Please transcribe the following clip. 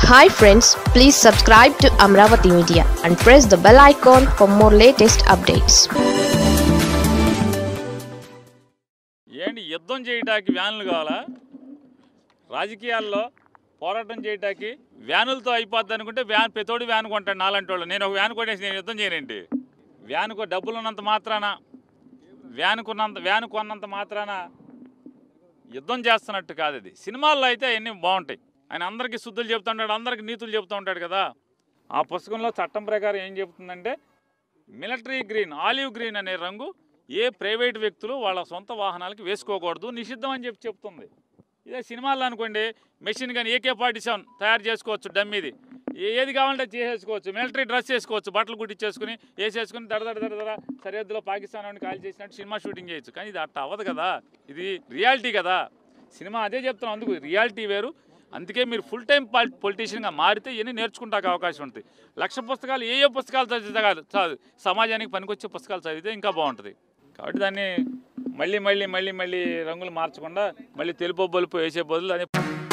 hi friends please subscribe to Amaravati media and press the bell icon for more latest updates ఏంటి యుద్ధం చేయటానికి వ్యాన్లు కావాలా రాజకీయాల్లో పోరాటం చేయటానికి వ్యానులతో అయిపోద్ది అనుకుంటే వ్యాన్ పెతోడి వ్యాన్ కొంటాడు నాలంటి వాళ్ళు నేను ఒక వ్యాన్ కొనేసి నేను యుద్ధం చేయనండి వ్యాన్కు డబ్బులు ఉన్నంత మాత్రాన వ్యాన్ కొన్నంత వ్యాన్ కొన్నంత మాత్రాన యుద్ధం చేస్తున్నట్టు కాదు అది సినిమాల్లో అయితే అవన్నీ బాగుంటాయి ఆయన అందరికీ శుద్ధులు చెప్తూ ఉంటాడు అందరికీ నీతులు చెప్తూ ఉంటాడు కదా ఆ పుస్తకంలో చట్టం ప్రకారం ఏం చెబుతుందంటే మిలిటరీ గ్రీన్ ఆలివ్ గ్రీన్ అనే రంగు ఏ ప్రైవేట్ వ్యక్తులు వాళ్ళ సొంత వాహనాలకి వేసుకోకూడదు నిషిద్ధం అని చెప్పి చెప్తుంది ఇదే సినిమాల్లో అనుకోండి మెషిన్ కానీ ఏకే ఫార్టీ సెవెన్ తయారు చేసుకోవచ్చు డమ్మీది ఏ- ఏది కావాలంటే అది చేసేసుకోవచ్చు మిలిటరీ డ్రెస్ చేసుకోవచ్చు బట్టలు కుట్టించేసుకుని వేసేసుకుని దడ దడ దడ దడ సరిహద్దులో పాకిస్తాన్ వాడిని కాల్ చేసినట్టు సినిమా షూటింగ్ చేయొచ్చు కానీ ఇది అట్ట అవ్వదు కదా ఇది రియాలిటీ కదా సినిమా అదే చెప్తున్నాం అందుకు రియాలిటీ వేరు అందుకే మీరు ఫుల్ టైం పొలిటీషియన్గా మారితే ఇవన్నీ నేర్చుకుంటాక అవకాశం ఉంటుంది లక్ష పుస్తకాలు ఏ ఏ పుస్తకాలు చదివితే కాదు చాలు సమాజానికి పనికొచ్చే పుస్తకాలు చదివితే ఇంకా బాగుంటుంది కాబట్టి దాన్ని మళ్ళీ మళ్ళీ మళ్ళీ మళ్ళీ రంగులు మార్చకుండా మళ్ళీ తెలుపు బలుపు వేసే బదులు దాన్ని